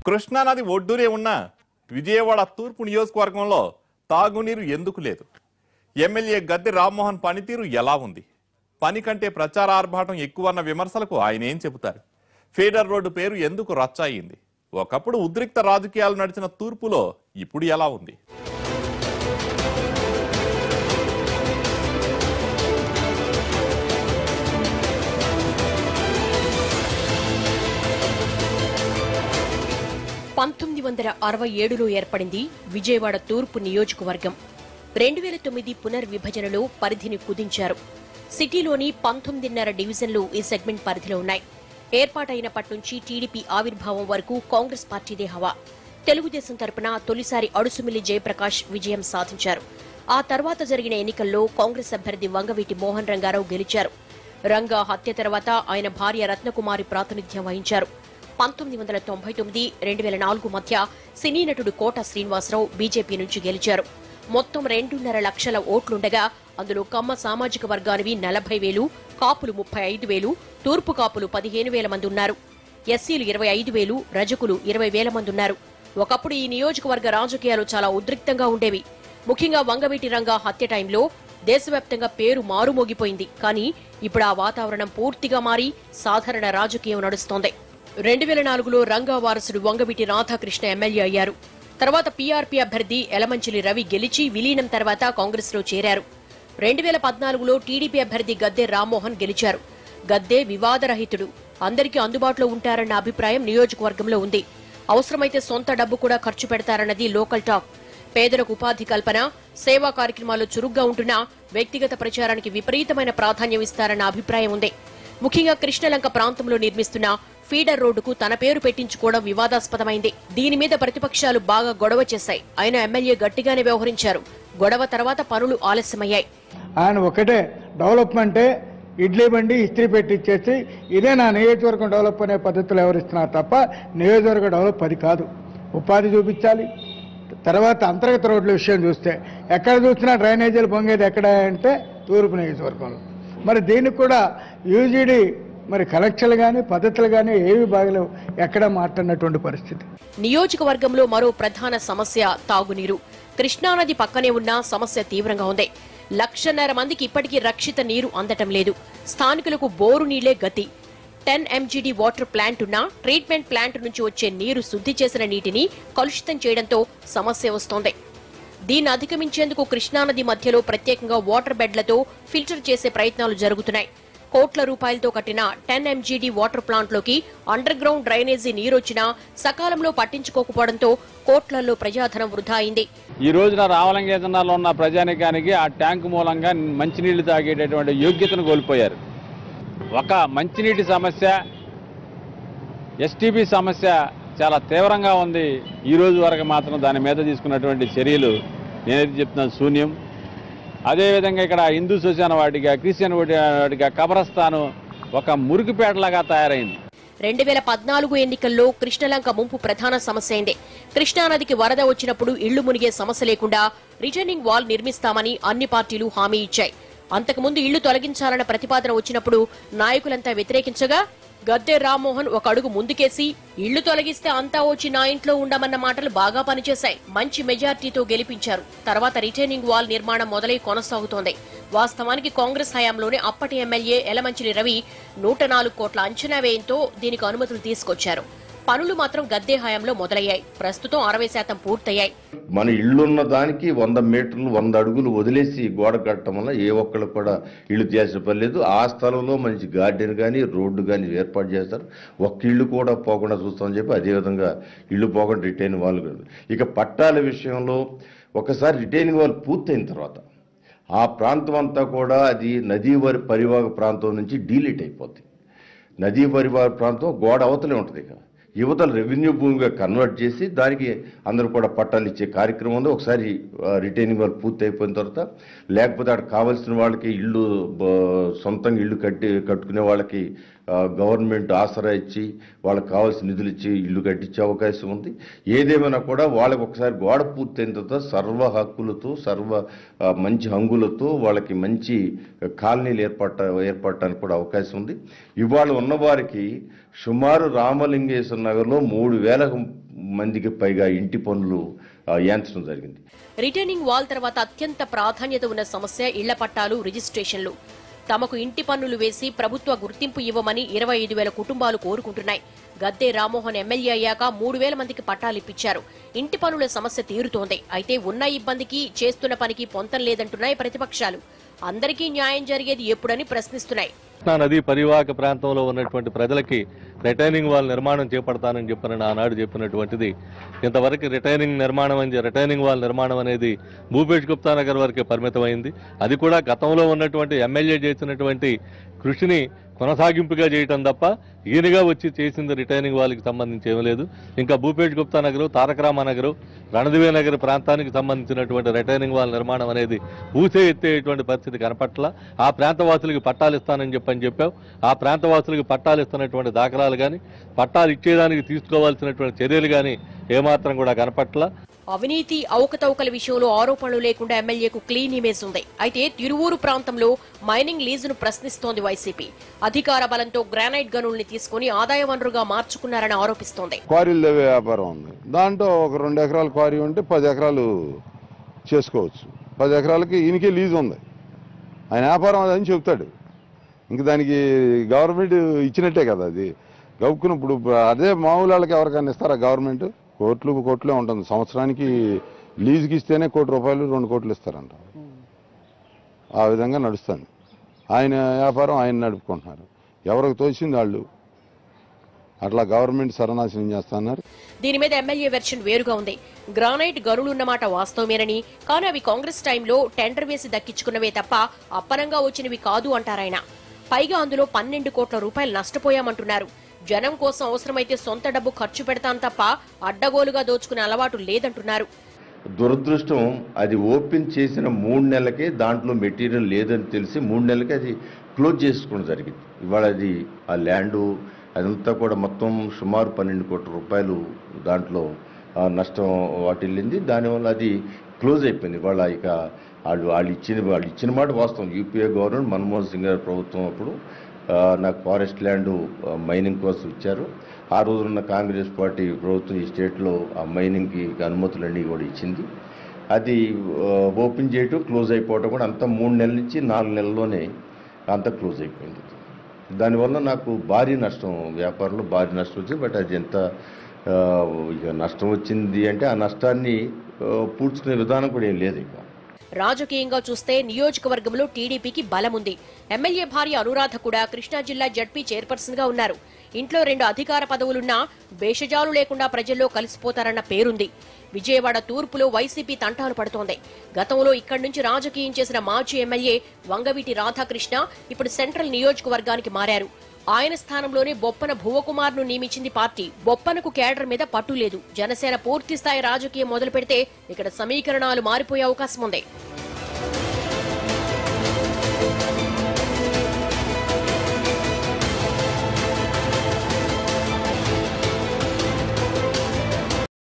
కృష్ణానది ఒడ్డునే ఉన్న విజయవాడ తూర్పు నియోజకవర్గంలో తాగునీరు ఎందుకు లేదు ఎమ్మెల్యే గద్దె రామ్మోహన్ పనితీరు ఎలా ఉంది పని కంటే ప్రచార ఆర్భాటం ఎక్కువన్న విమర్శలకు ఆయన ఏం చెబుతారు ఫీడర్ రోడ్డు పేరు ఎందుకు రచ్చ అయింది ఒకప్పుడు ఉద్రిక్త రాజకీయాలు నడిచిన తూర్పులో ఇప్పుడు ఎలా ఉంది పంతొమ్మిది వందల అరవై ఏడులో ఏర్పడింది విజయవాడ తూర్పు నియోజకవర్గం రెండు వేల తొమ్మిది పునర్విభజనలో పరిధిని కుదించారు సిటీలోని పంతొమ్మిదిన్నర డివిజన్లు ఈ సెగ్మెంట్ పరిధిలో ఉన్నాయి ఏర్పాటైనప్పటి నుంచి టీడీపీ ఆవిర్భావం వరకు కాంగ్రెస్ పార్టీదే హవా తెలుగుదేశం తరపున తొలిసారి అడుసుమిల్లి జయప్రకాష్ విజయం సాధించారు ఆ తర్వాత జరిగిన ఎన్నికల్లో కాంగ్రెస్ అభ్యర్థి వంగవీటి మోహన్ రంగారావు గెలిచారు రంగా హత్య తర్వాత ఆయన భార్య రత్నకుమారి ప్రాతినిధ్యం వహించారు పంతొమ్మిది వందల తొంభై తొమ్మిది రెండు వేల నాలుగు మధ్య సినీ నటుడు కోట శ్రీనివాసరావు బీజేపీ నుంచి గెలిచారు మొత్తం రెండున్నర లక్షల ఓట్లుండగా అందులో కమ్మ సామాజిక వర్గానివి నలభై వేలు కాపులు ముప్పై ఐదు వేలు తూర్పు కాపులు పదిహేను వేల మంది ఉన్నారు ఎస్సీలు ఇరవై ఐదు వేలు రజకులు ఇరవై వేల మంది ఉన్నారు ఒకప్పుడు ఈ నియోజకవర్గ రాజకీయాలు చాలా ఉద్రిక్తంగా ఉండేవి ముఖ్యంగా వంగవీటి రంగా హత్య టైంలో దేశవ్యాప్తంగా పేరు మారుమోగిపోయింది కానీ ఇప్పుడు ఆ వాతావరణం పూర్తిగా మారి సాధారణ రాజకీయం నడుస్తోంది రెండు వేల నాలుగులో రంగా వారసుడు వంగవీటి రాధాకృష్ణ ఎమ్మెల్యే అయ్యారు తర్వాత పీఆర్పీ అభ్యర్థి ఎలమంచిలి రవి గెలిచి విలీనం తర్వాత కాంగ్రెస్ లో చేరారు రెండు వేల పద్నాలుగులో టీడీపీ అభ్యర్థి గద్దె రామ్మోహన్ గెలిచారు గద్దె వివాదరహితుడు అందరికీ అందుబాటులో ఉంటారన్న అభిప్రాయం నియోజకవర్గంలో ఉంది అవసరమైతే సొంత డబ్బు కూడా ఖర్చు పెడతారన్నది లోకల్ టాక్ పేదలకు ఉపాధి కల్పన సేవా కార్యక్రమాల్లో చురుగ్గా ఉంటున్నా వ్యక్తిగత ప్రచారానికి విపరీతమైన ప్రాధాన్యం ఇస్తారన్న అభిప్రాయం ఉంది ముఖ్యంగా కృష్ణలంక ప్రాంతంలో నిర్మిస్తున్న ఫీడర్ రోడ్డుకు తన పేరు పెట్టించుకోవడం వివాదాస్పదమైంది దీని మీద ప్రతిపక్షాలు బాగా గొడవ చేశాయి అయినా ఎమ్మెల్యే గట్టిగానే వ్యవహరించారు గొడవ తర్వాత పనులు ఆలస్యమయ్యాయి ఆయన ఒకటే డెవలప్మెంటే ఇడ్లీ బండి ఇస్త్రీ పెట్టి ఇచ్చేసి ఇదే నా నియోజకవర్గం డెవలప్ అనే పద్ధతులు ఎవరిస్తున్నారు తప్ప నియోజకవర్గ డెవలప్ అది కాదు ఉపాధి చూపించాలి తర్వాత అంతర్గత రోడ్ల విషయం చూస్తే ఎక్కడ చూసినా డ్రైనేజీలు పొంగేది ఎక్కడ అంటే తూర్పు నియోజకవర్గంలో మరి దీనికి కూడా యూజీడీ మరి కలెక్షన్లు కానీ పద్ధతులు కానీ ఏవి బాగలేవు ఎక్కడ మాట్లాడినటువంటి పరిస్థితి నియోజకవర్గంలో మరో ప్రధాన సమస్య తాగునీరు కృష్ణానది పక్కనే ఉన్న సమస్య తీవ్రంగా ఉంది లక్షన్నర మందికి ఇప్పటికీ రక్షిత నీరు అందటం లేదు స్థానికులకు బోరు నీళ్లే గతి టెన్ ఎంజీడీ వాటర్ ప్లాంట్ ఉన్నా ట్రీట్మెంట్ ప్లాంట్ నుంచి వచ్చే నీరు శుద్ధి చేసిన నీటిని కలుషితం చేయడంతో సమస్య వస్తోంది దీన్ని అధిగమించేందుకు కృష్ణానది మధ్యలో ప్రత్యేకంగా వాటర్ బెడ్లతో ఫిల్టర్ చేసే ప్రయత్నాలు జరుగుతున్నాయి కోట్ల రూపాయలతో కట్టిన టెన్ ఎంజీడీ వాటర్ ప్లాంట్లోకి అండర్ గ్రౌండ్ డ్రైనేజీ నీరొచ్చినా సకాలంలో పట్టించుకోకపోవడంతో కోట్లలో ప్రజాధనం వృధా అయింది ఈ రోజున రావలంగేతనాల్లో ఉన్న ప్రజానికానికి ఆ ట్యాంకు మూలంగా మంచినీళ్లు తాగేటటువంటి యోగ్యతను కోల్పోయారు ఒక మంచినీటి సమస్య ఎస్టీపీ సమస్య చాలా తీవ్రంగా ఉంది ఈ రోజు వరకు మాత్రం దాని మీద తీసుకున్నటువంటి చర్యలు నేనైతే చెప్తున్నాను శూన్యం అదేవిధంగా ఇక్కడ హిందూ శ్మశాన వాటిగా క్రిస్టియన్ వాటిగా కబరస్థాను ఒక మురికిపేటలాగా తయారైంది రెండు వేల పద్నాలుగు ఎన్నికల్లో కృష్ణలంక ముంపు ప్రధాన సమస్య అయింది కృష్ణానదికి వరద వచ్చినప్పుడు ఇళ్లు మునిగే సమస్య లేకుండా రిటర్నింగ్ వాల్ నిర్మిస్తామని అన్ని పార్టీలు హామీ ఇచ్చాయి అంతకుముందు ఇళ్లు తొలగించాలన్న ప్రతిపాదన వచ్చినప్పుడు నాయకులంతా వ్యతిరేకించగా గద్దె రామ్మోహన్ ఒక అడుగు ముందుకేసి ఇళ్లు తొలగిస్తే అంతా వచ్చి నా ఇంట్లో ఉండమన్న మాటలు బాగా పనిచేశాయి మంచి మెజార్టీతో గెలిపించారు తర్వాత రిటర్నింగ్ వాల్ నిర్మాణం మొదలై కొనసాగుతోంది వాస్తవానికి కాంగ్రెస్ హయాంలోనే అప్పటి ఎమ్మెల్యే ఎలమంచిలి రవి నూట నాలుగు కోట్ల అంచనా వ్యయంతో దీనికి అనుమతులు తీసుకొచ్చారు పనులు మాత్రం గద్దె హయాంలో మొదలయ్యాయి ప్రస్తుతం అరవై శాతం పూర్తయ్యాయి మన ఇళ్ళున్న దానికి వంద మీటర్లు వంద అడుగులు వదిలేసి గోడ కట్టడం వల్ల ఏ ఒక్కళ్ళు కూడా ఇల్లు తీయాల్సిన పని లేదు ఆ స్థలంలో మంచి గార్డెన్ కానీ రోడ్డు కానీ ఏర్పాటు చేస్తారు ఒక్క ఇల్లు కూడా పోకుండా చూస్తామని చెప్పి అదేవిధంగా ఇల్లు పోకుండా రిటైన్ వాళ్ళు కూడా. ఇక పట్టాల విషయంలో ఒకసారి రిటైనింగ్ వాళ్ళు పూర్తయిన తర్వాత ఆ ప్రాంతం అంతా కూడా అది నదీ వరి పరివాహక ప్రాంతం నుంచి డీలీట్ అయిపోద్ది నదీ పరివాహ ప్రాంతం గోడ అవతలే ఉంటుంది ఇక యువతలు రెవెన్యూ భూమిగా కన్వర్ట్ చేసి దానికి అందరూ కూడా పట్టాలు ఇచ్చే కార్యక్రమం ఉంది ఒకసారి రిటైనింగ్ వాళ్ళు పూర్తి అయిపోయిన తర్వాత లేకపోతే అక్కడ కావాల్సిన వాళ్ళకి ఇల్లు బ- సొంతంగా ఇల్లు కట్టి కట్టుకునే వాళ్ళకి ఆ, గవర్నమెంట్ ఆసరా ఇచ్చి వాళ్ళకి కావాల్సిన నిధులు ఇచ్చి ఇల్లు కట్టించే అవకాశం ఉంది ఏదేమైనా కూడా వాళ్ళకి ఒకసారి గోడ పూర్తయిన తర్వాత సర్వ హక్కులతో సర్వ ఆ, మంచి హంగులతో వాళ్ళకి మంచి కాలనీలు ఏర్పడ ఏర్పడటానికి కూడా అవకాశం ఉంది ఇవాళ ఉన్నవారికి సుమారు రామలింగేశ్వర నగర్లో మూడు వేల మందికి పైగా ఇంటి పనులు ఆ, ఏంచడం జరిగింది రిటర్నింగ్ వాల్ తర్వాత అత్యంత ప్రాధాన్యత ఉన్న సమస్య ఇళ్ల పట్టాలు రిజిస్ట్రేషన్లు తమకు ఇంటి పన్నులు వేసి ప్రభుత్వ గుర్తింపు ఇవ్వమని ఇరవై ఐదు వేల కుటుంబాలు కోరుకుంటున్నాయి గద్దే రామ్మోహన్ ఎమ్మెల్యే అయ్యాక మూడు వేల మందికి పట్టాలు ఇప్పించారు ఇంటి పనుల సమస్య తీరుతోంది అయితే ఉన్న ఇబ్బందికి చేస్తున్న పనికి పొంతం లేదంటున్నాయి ప్రతిపక్షాలు అందరికీ న్యాయం జరిగేది ఎప్పుడని ప్రశ్నిస్తున్నాయి కృష్ణా నదీ పరివాహక ప్రాంతంలో ఉన్నటువంటి ప్రజలకి రిటైనింగ్ వాల్ నిర్మాణం చేపడతానని చెప్పని ఆనాడు చెప్పినటువంటిది ఇంతవరకు రిటైనింగ్ నిర్మాణం అని రిటైనింగ్ వాల్ నిర్మాణం అనేది భూపేష్ గుప్తా నగర్ వరకే పరిమితమైంది అది కూడా గతంలో ఉన్నటువంటి ఎమ్మెల్యే చేసినటువంటి కృషిని కొనసాగింపుగా చేయటం తప్ప ఈయనగా వచ్చి చేసింది రిటైనింగ్ వాళ్ళకి సంబంధించి ఏమీ లేదు ఇంకా భూపేష్ గుప్తా నగరు తారకరామ నగరు రణదివే నగర్ ప్రాంతానికి సంబంధించినటువంటి రిటైనింగ్ వాల్ నిర్మాణం అనేది ఊసే ఎత్తేటువంటి పరిస్థితి కనపట్ల ఆ ప్రాంతవాసులకి పట్టాలు ఇస్తానని చెప్పని చెప్పావు ఆ ప్రాంతవాసులకి పట్టాలు ఇస్తున్నటువంటి దాఖలాలు కానీ పట్టాలు ఇచ్చేదానికి తీసుకోవాల్సినటువంటి చర్యలు కానీ ఏమాత్రం కూడా కనపట్ల అవినీతి అవకతవకల విషయంలో ఆరోపణలు లేకుండా ఎమ్మెల్యేకు క్లీన్ ఇమేజ్ ఉంది అయితే తిరువూరు ప్రాంతంలో మైనింగ్ లీజును ప్రశ్నిస్తోంది వైసీపీ అధికార బలంతో గ్రానైట్ గనుల్ని తీసుకుని ఆదాయ వనరుగా మార్చుకున్నారని ఆరోపిస్తోంది క్వారీలు లేవే వ్యాపారం ఉంది దాంట్లో ఒక రెండు ఎకరాల క్వారీ ఉంటే పది ఎకరాలు చేసుకోవచ్చు పది ఎకరాలకి ఈయనకే లీజ్ ఉంది ఆయన వ్యాపారం అదని చెప్తాడు ఇంక దానికి గవర్నమెంట్ ఇచ్చినట్టే కదా అది గౌక్కును ఇప్పుడు అదే మామూలు వాళ్ళకి ఎవరికైనా ఇస్తారా గవర్నమెంట్ కోట్లు కోట్లే ఉంటుంది సంవత్సరానికి లీజుకి ఇస్తేనే కోటి రూపాయలు రెండు కోట్లు ఇస్తారంట ఆ విధంగా నడుస్తుంది ఆయన వ్యాపారం ఆయన నడుపుకుంటున్నారు ఎవరికి తోచింది వాళ్ళు అట్లా గవర్నమెంట్ సర్వనాశనం చేస్తున్నారు దీని మీద ఎమ్మెల్యే వెర్షన్ వేరుగా ఉంది గ్రానైట్ గనులున్నమాట వాస్తవమేనని కానీ అవి కాంగ్రెస్ టైంలో టెండర్ వేసి దక్కించుకున్నవే తప్ప అప్పనంగా వచ్చినవి కాదు అంటారాయన పైగా అందులో పన్నెండు కోట్ల రూపాయలు నష్టపోయామంటున్నారు జనం కోసం అవసరమైతే సొంత డబ్బు ఖర్చు పెడతాం తప్ప అడ్డగోలుగా దోచుకునే అలవాటు లేదంటున్నారు దురదృష్టం అది ఓపెన్ చేసిన మూడు నెలలకే దాంట్లో మెటీరియల్ లేదని తెలిసి మూడు నెలలకే అది క్లోజ్ చేసుకోవడం జరిగింది ఇవాళ అది ఆ ల్యాండు అదంతా కూడా మొత్తం సుమారు పన్నెండు కోట్ల రూపాయలు దాంట్లో ఆ, నష్టం వాటిల్లింది దానివల్ల అది క్లోజ్ అయిపోయింది ఇవాళ ఇక వాళ్ళు వాళ్ళు ఇచ్చిన వాళ్ళు ఇచ్చిన మాట వాస్తవం యూపీఏ గవర్నమెంట్ మన్మోహన్ సింగ్ గారి ప్రభుత్వం అప్పుడు ఆ, నాకు ఫారెస్ట్ ల్యాండ్ మైనింగ్ కోసం ఇచ్చారు ఆ రోజున్న కాంగ్రెస్ పార్టీ ప్రభుత్వం ఈ స్టేట్లో ఆ మైనింగ్కి అనుమతులన్నీ కూడా ఇచ్చింది అది ఆ, ఓపెన్ చేయటం క్లోజ్ అయిపోవటం కూడా అంతా మూడు నెలల నుంచి నాలుగు నెలల్లోనే అంతా క్లోజ్ అయిపోయింది దానివల్ల నాకు భారీ నష్టం వ్యాపారంలో భారీ నష్టం వచ్చింది బట్ అది ఎంత ఆ, ఇక నష్టం వచ్చింది అంటే ఆ నష్టాన్ని ఆ, పూడ్చుకునే విధానం కూడా ఏం లేదు ఇక రాజకీయంగా చూస్తే నియోజకవర్గంలో టీడీపీకి బలముంది ఎమ్మెల్యే భార్య అనురాధ కూడా కృష్ణా జిల్లా జడ్పీ చైర్పర్సన్ గా ఉన్నారు ఇంట్లో రెండు అధికార పదవులున్నా భేషజాలు లేకుండా ప్రజల్లో కలిసిపోతారన్న పేరుంది విజయవాడ తూర్పులో వైసీపీ తంటాలు పడుతోంది గతంలో ఇక్కడి నుంచి రాజకీయం చేసిన మాజీ ఎమ్మెల్యే వంగవీటి రాధాకృష్ణ ఇప్పుడు సెంట్రల్ నియోజకవర్గానికి మారారు ఆయన స్థానంలోనే బొప్పన భువకుమార్ ను నియమించింది పార్టీ బొప్పనకు కేడర్ మీద పట్టు లేదు జనసేన పూర్తి స్థాయి రాజకీయం మొదలు పెడితే ఇక్కడ సమీకరణాలు మారిపోయే అవకాశం ఉంది